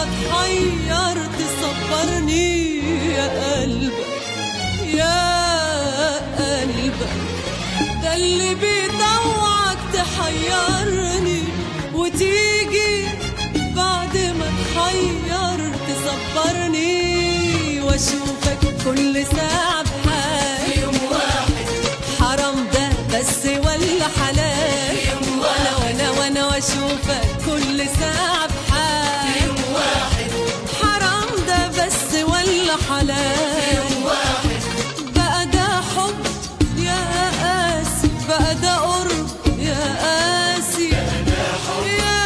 اتحير تصبرني يا قلبك يا قلبك ده اللي بيطوعك تحيرني وتيجي بعد ما تحير تصبرني واشوفك كل ساعة بحال يوم واحد حرام ده بس ولا حلال وانا وانا وانا واشوفك كل ساعة بحال يوم واحد حرام ده بس ولا حلال يوم واحد بقى ده حب يا قاسي بقى ده قرب يا قاسي يا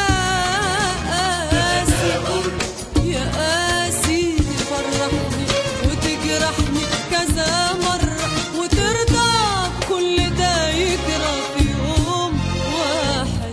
قاسي يا قاسي فرحني وتجرحني كذا مرة وترضى كل ده يجرى في يوم واحد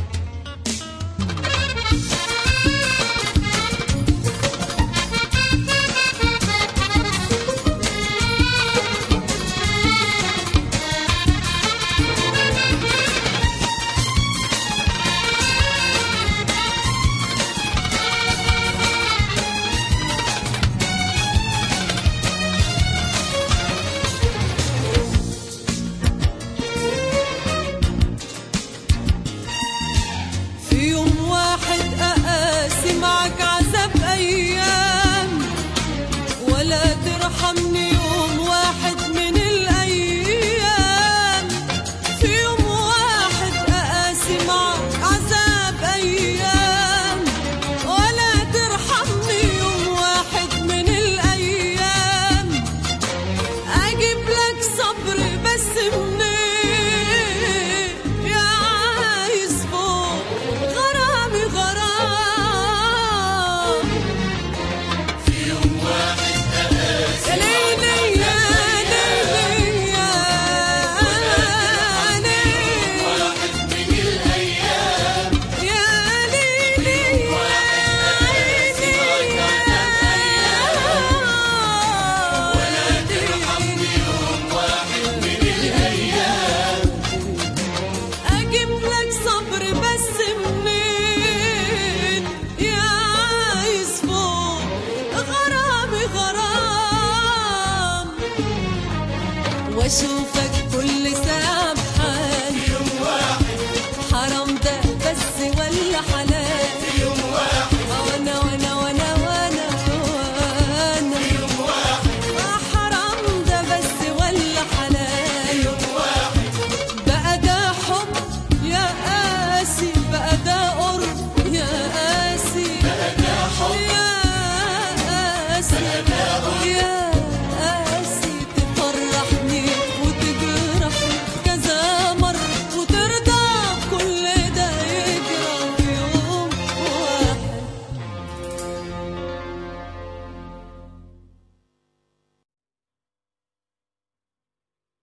في يوم واحد أقاسي معك عذاب أيام ولا ترحمني يوم واحد من الأيام في يوم واحد أقاسي معك عذاب أيام ولا ترحمني يوم واحد من الأيام أجيب لك صبر بس منين يا عايز فوق غرامي غرام في يوم واحد يا ليلي يا ليلي يا ليلي واحد من الأيام يا ليلي يا عيني ولا ترحمني يوم واحد من الأيام اجيب لك صبر بس منين يا عايز فوق غرامي غرام واشوفك